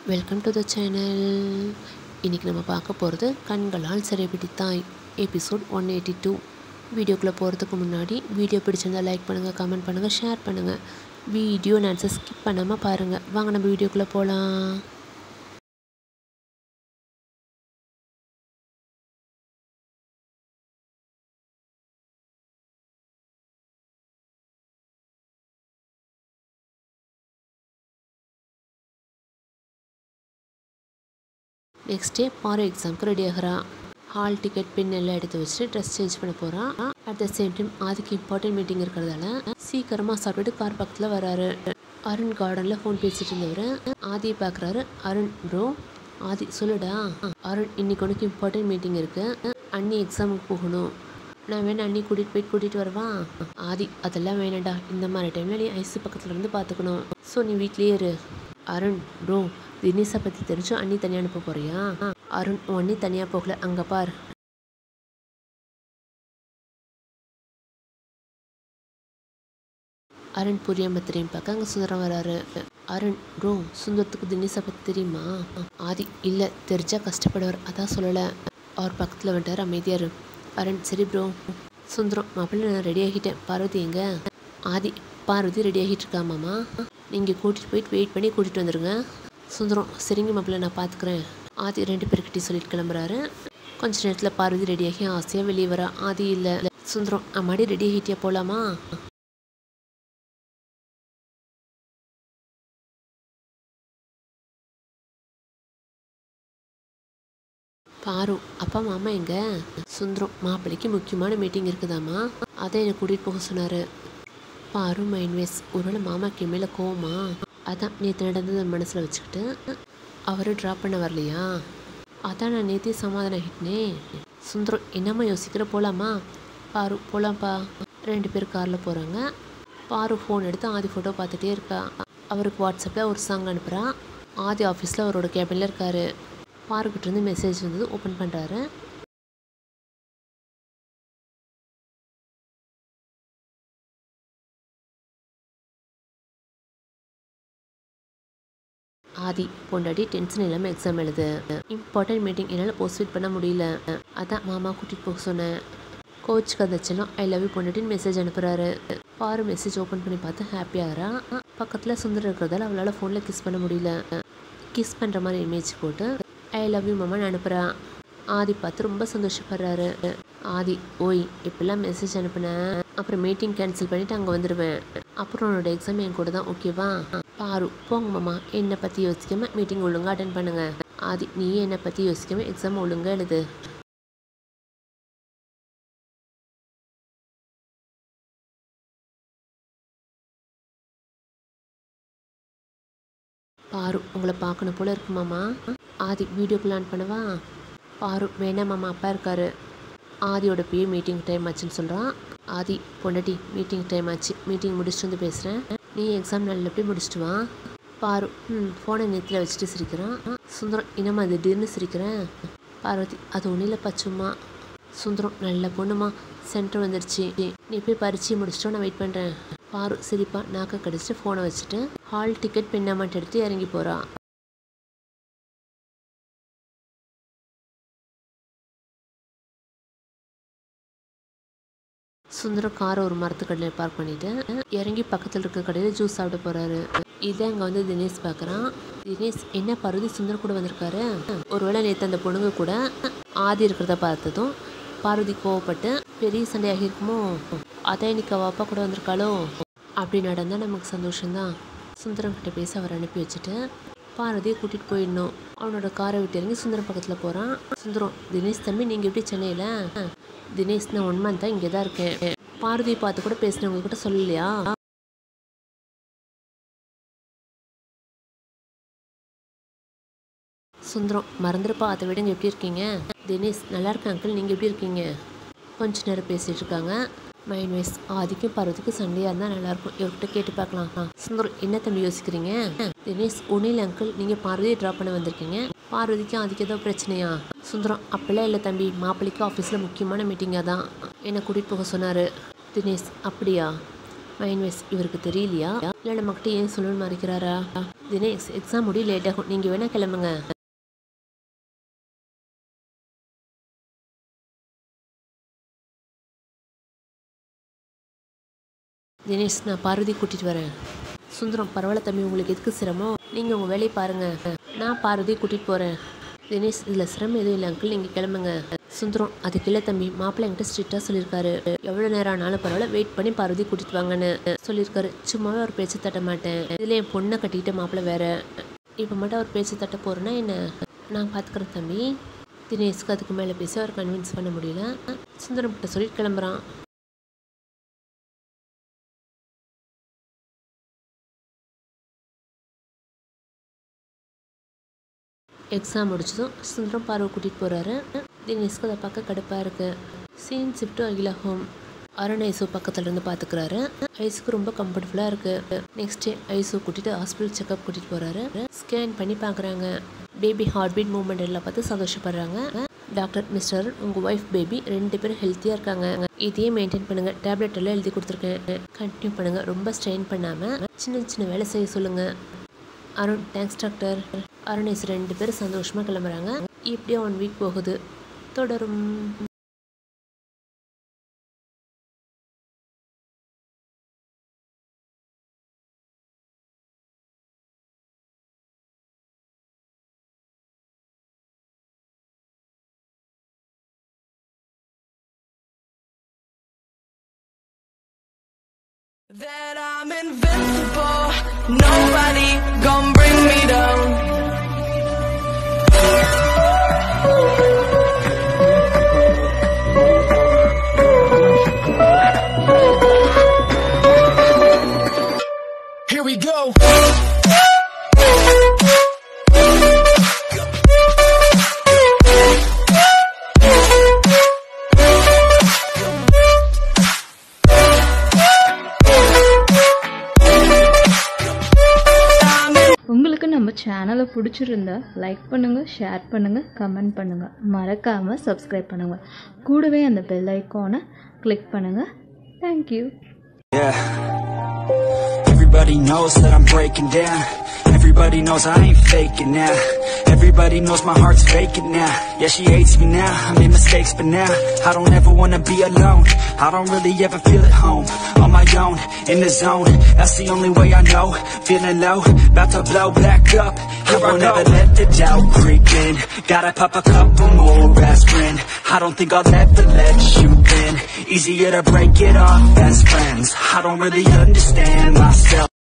Welcome to the channel இன்றைக்கி நம்ம பார்க்க போகிறது கண்களால் சிறைபிடித்தாய் எபிசோட் ஒன் எயிட்டி டூ வீடியோக்குள்ளே போகிறதுக்கு முன்னாடி வீடியோ பிடிச்சிருந்தா லைக் பண்ணுங்கள் கமெண்ட் பண்ணுங்கள் ஷேர் பண்ணுங்கள் வீடியோ நான் ஸ்கிப் பண்ணாமல் பாருங்கள் வாங்க நம்ம வீடியோக்குள்ளே போகலாம் நெக்ஸ்ட் டே பாரு எக்ஸாமுக்கு ரெடி ஆகிறா ஹால் டிக்கெட் பின் எல்லாம் எடுத்து வச்சுட்டு ட்ரெஸ் சேஞ்ச் பண்ண போகிறான் அட் த சேம் டைம் அதுக்கு இம்பார்ட்டன்ட் மீட்டிங் இருக்கிறதால சீக்கிரமாக சாப்பிட்டுட்டு கார் பக்கத்தில் வராரு அருண் கார்டனில் ஃபோன் பேசிட்டு இருந்தவர் ஆதியை பார்க்குறாரு அருண் ப்ரோ ஆதி சொல்லுடா அருண் இன்னைக்கு உனக்கு இம்பார்ட்டன்ட் மீட்டிங் இருக்குது அண்ணி எக்ஸாமுக்கு போகணும் நான் வேணா அண்ணி கூட்டிகிட்டு போயிட்டு கூட்டிகிட்டு வரவா ஆதி அதெல்லாம் வேணாண்டா இந்த மாதிரி டைமில் நீ ஐஸ் பக்கத்தில் இருந்து பார்த்துக்கணும் ஸோ நீ வீட்லேயே இரு அருண் ப்ரோ தினேஷை பற்றி தெரிஞ்சும் அண்ணி தனியாக அனுப்ப போறியா அருண் உன் அண்ணி தனியாக போகல அங்கே பார் அருண் புரியாம திரும்பி பார்க்க அங்கே சுந்தரம் வராரு அருண் ப்ரோ சுந்தரத்துக்கு தினேஷை பற்றி தெரியுமா ஆதி இல்லை தெரிஞ்சா கஷ்டப்படுவார் அதான் சொல்லலை அவர் பக்கத்தில் வந்துட்டார் அமைதியார் அருண் சரி ப்ரோ சுந்தரம் மாப்பிள்ளை நான் ரெடி ஆகிட்டேன் பார்வதி எங்க ஆதி பார்வதி ரெடி ஆகிட்டு இருக்கா மாமா நீங்கள் கூட்டிகிட்டு போயிட்டு வெயிட் பண்ணி கூட்டிகிட்டு வந்துடுங்க சுந்தரம் சரிங்க மாப்பிள்ளை நான் பார்த்துக்குறேன் ஆதி ரெண்டு பேர்கிட்டயும் சொல்லிட்டு கிளம்புறாரு கொஞ்ச நேரத்தில் பார்வதி ரெடியாகி ஆசையாக வெளியே வரா ஆதி இல்லை சுந்தரம் அம்மாடி ரெடி ஆகிட்டியா போகலாமா பாரு அப்பா மாமா எங்க சுந்தரம் மாப்பிள்ளைக்கு முக்கியமான மீட்டிங் இருக்குதாம்மா அதை என்னை கூட்டிகிட்டு போக சொன்னார் பாரு மைன்வேஸ் ஒருவேளை மாமாக்கு என் மேலே கோவமா அதான் நேற்று நடந்ததை மனசில் வச்சுக்கிட்டு அவர் ட்ராப் பண்ண வரலையா அதான் நான் நேற்றே சமாதானம் ஆகிட்டனே சுந்தரம் என்னம்மா யோசிக்கிற போகலாமா பாரு போகலாம்ப்பா ரெண்டு பேர் காரில் போகிறாங்க பாரு ஃபோன் எடுத்து ஆதி ஃபோட்டோ பார்த்துட்டே இருக்கா அவருக்கு வாட்ஸ்அப்பில் ஒரு சாங் அனுப்புகிறா ஆதி ஆஃபீஸில் அவரோட கேபினில் இருக்கார் பாருக்கிட்டேருந்து மெசேஜ் வந்தது ஓப்பன் பண்ணுறாரு ஆதி பொண்டாட்டி டென்ஷன் இல்லாமல் எக்ஸாம் எழுது இம்பார்ட்டன்ட் மீட்டிங் என்னால் போஸ்ட்வீட் பண்ண முடியல அதான் மாமா கூட்டிகிட்டு போக சொன்னேன் கோச் கதைச்செல்லாம் ஐ லவ் யூ பொண்டாட்டின்னு மெசேஜ் அனுப்புகிறாரு பாரு மெசேஜ் ஓப்பன் பண்ணி பார்த்து ஹாப்பியாகிறா பக்கத்தில் சுந்தரம் இருக்கிறதால அவளால் ஃபோனில் கிஸ் பண்ண முடியல கிஸ் பண்ணுற மாதிரி இமேஜ் போட்டு ஐ லவ் யூ மாமான்னு அனுப்புகிறா ஆதி பார்த்து ரொம்ப சந்தோஷப்படுறாரு ஆதி ஓய் இப்பெல்லாம் மெசேஜ் அனுப்புனேன் அப்புறம் மீட்டிங் கேன்சல் பண்ணிவிட்டு அங்கே வந்துடுவேன் அப்புறம் உன்னோட எக்ஸாம் என் கூட தான் ஓகேவா பாரு போங்க மாமா என்னை பற்றி யோசிக்காம மீட்டிங் ஒழுங்காக அட்டன் பண்ணுங்க ஆதி நீ என்னை பற்றி யோசிக்காம எக்ஸாம் ஒழுங்காக எழுது பாரு உங்களை பார்க்கணும் போல இருக்கு மாமா ஆதி வீடியோ பிளான் பண்ணவா பாரு வேணாம் மாமா அப்பா இருக்காரு ஆதியோட பேர் மீட்டிங் டைம் ஆச்சுன்னு சொல்கிறான் ஆதி பொண்டாட்டி மீட்டிங் டைம் ஆச்சு மீட்டிங் முடிச்சுட்டு வந்து பேசுகிறேன் நீ எக்ஸாம் நல்லபடியாக முடிச்சுட்டு வா பாரு ம் ஃபோனை நெத்தியில் வச்சுட்டு சிரிக்கிறான் சுந்தரம் என்னம்மா திடீர்னு சிரிக்கிறேன் பார்வதி அது ஒன்றும் இல்லைப்பா சும்மா சுந்தரம் நல்ல பொண்ணுமா சென்டர் வந்துடுச்சு நீ போய் பரிச்சை முடிச்சிட்டோ நான் வெயிட் பண்ணுறேன் பாரு சிரிப்பா நாக்க கடிச்சிட்டு ஃபோனை வச்சுட்டு ஹால் டிக்கெட் பின் அமௌண்ட் எடுத்து இறங்கி போகிறா சுந்தரம் காரை ஒரு மரத்து கடையில் பார்க் பண்ணிட்டு இறங்கி பக்கத்தில் இருக்க கடையில் ஜூஸ் சாப்பிட போகிறாரு இதே அங்கே வந்து தினேஷ் பார்க்குறான் தினேஷ் என்ன பருதி சுந்தரம் கூட வந்திருக்காரு ஒருவேளை நேற்று அந்த பொண்ணுங்க கூட ஆதி இருக்கிறத பார்த்ததும் பார்வதி கோவப்பட்டு பெரிய சண்டையாகி இருக்குமோ அதான் இன்னைக்கு அவள் அப்பா கூட வந்திருக்காளோ அப்படி நடந்தால் நமக்கு சந்தோஷம்தான் சுந்தரம் கிட்ட பேசி அவர் அனுப்பி வச்சுட்டு பார்வதியை கூட்டிகிட்டு போயிடணும் அவனோட காரை விட்டு இறங்கி சுந்தரம் பக்கத்தில் போகிறான் சுந்தரம் தினேஷ் தம்பி நீங்கள் எப்படி சென்னையில் தினேஷ் நான் ஒன் மந்த் தான் இங்கே தான் இருக்கேன் பார்வதியை பார்த்து கூட பேசினவங்க கிட்ட சொல்லலையா சுந்தரம் மறந்துருப்பா அதை விடுங்க எப்படி இருக்கீங்க தினேஷ் நல்லா இருக்கேன் அங்கிள் நீங்கள் எப்படி இருக்கீங்க கொஞ்ச நேரம் பேசிகிட்டு இருக்காங்க மைண்ட் வைஸ் ஆதிக்கும் பார்வதிக்கும் சண்டையாக இருந்தால் நல்லாயிருக்கும் இவர்கிட்ட கேட்டு பார்க்கலாம் ஆ, சுந்தரம் என்ன தம்பி யோசிக்கிறீங்க தினேஷ் ஒன்றில் அங்கிள் நீங்கள் பார்வதியை ட்ராப் பண்ண வந்திருக்கீங்க பார்வதிக்கும் அதுக்கு ஏதோ பிரச்சனையா சுந்தரம் அப்பெல்லாம் இல்லை தம்பி மாப்பிள்ளைக்கு ஆஃபீஸில் முக்கியமான மீட்டிங்காக தான் என்னை கூட்டிகிட்டு போக சொன்னார் தினேஷ் அப்படியா மைண்ட் வைஸ் இவருக்கு தெரியலையா இல்லை நம்மக்கிட்ட ஏன் சொல்லணும்னு மறைக்கிறாரா தினேஷ் எக்ஸாம் முடிய லேட் ஆகும் நீங்கள் வேணா கிளம்புங்க தினேஷ் நான் பார்வதி கூட்டிகிட்டு வரேன் சுந்தரம் பரவாயில்ல தம்பி உங்களுக்கு எதுக்கு சிரமம் நீங்கள் உங்கள் வேலையை பாருங்கள் நான் பார்வதி கூட்டிகிட்டு போகிறேன் தினேஷ் இதில் சிரமம் எதுவும் இல்லை அங்கிள் நீங்கள் கிளம்புங்க சுந்தரம் அதுக்கு இல்லை தம்பி மாப்பிள்ளை என்கிட்ட ஸ்ட்ரிக்டாக சொல்லியிருக்காரு எவ்வளோ நேரம் ஆனாலும் பரவாயில்ல வெயிட் பண்ணி பார்வதி கூட்டிகிட்டு வாங்கன்னு சொல்லியிருக்காரு சும்மாவே அவர் பேச்சு தட்ட மாட்டேன் இதில் என் பொண்ணை கட்டிக்கிட்ட மாப்பிள்ளை வேற இப்போ மட்டும் அவர் பேச்சு தட்ட போகிறேன்னா என்ன நான் பார்த்துக்குறேன் தம்பி தினேஷ்க்கு அதுக்கு மேலே பேசி அவர் கன்வின்ஸ் பண்ண முடியல சுந்தரம் கிட்ட சொல்லிட்டு கிளம்புறான் எக்ஸாம் முடிச்சதும் சுந்தரம் பார்வை கூட்டிகிட்டு போகிறாரு தினேஷ்க்கு அதை பார்க்க கடுப்பாக இருக்கு scene shift Akila home Arun Aishu பக்கத்துல இருந்து பார்த்துக்கிறாரு ஐஸுக்கு ரொம்ப கம்ஃபர்டபுளாக இருக்குது நெக்ஸ்ட் டே ஐசு கூட்டிகிட்டு ஹாஸ்பிட்டல் செக்அப் கூட்டிகிட்டு போகிறாரு ஸ்கேன் பண்ணி பார்க்குறாங்க பேபி ஹார்ட் பீட் மூவ்மெண்ட் எல்லாம் பார்த்து சந்தோஷப்படுறாங்க டாக்டர் மிஸ்டர் உங்கள் ஒய்ஃப் பேபி ரெண்டு பேரும் ஹெல்த்தியாக இருக்காங்க இதையே மெயின்டைன் பண்ணுங்கள் டேப்லெட் எல்லாம் எழுதி கொடுத்துருக்கேன் கண்டினியூ பண்ணுங்கள் ரொம்ப ஸ்ட்ரெயின் பண்ணாமல் சின்ன சின்ன வேலை செய்ய சொல்லுங்கள் அருண் தேங்க்ஸ் டாக்டர் அருணேஷ் ரெண்டு பேரும் சந்தோஷமாக கிளம்புறாங்க இப்படியே ஒன் வீக் போகுது தொடரும் That I'm invincible, nobody gon' bring me down. Here we go. உங்களுக்கு நம்ம சேனலை பிடிச்சிருந்தா லைக் பண்ணுங்கள் ஷேர் பண்ணுங்கள் கமெண்ட் பண்ணுங்கள் மறக்காமல் சப்ஸ்கிரைப் பண்ணுங்கள் கூடவே அந்த பெல் ஐக்கானை கிளிக் பண்ணுங்கள் thank you Yeah. Everybody knows that I'm breaking down. Everybody knows I ain't faking now. Everybody knows my heart's faking now. Yeah, she hates me now. I made mistakes, but now I don't ever wanna be alone. I don't really ever feel at home. On my own, in the zone. That's the only way I know. Feeling low, about to blow back up. I won't ever let the doubt creep in. Gotta pop a couple more aspirin. I don't think I'll ever let you in. Easier to break it off best friends. I don't really understand myself.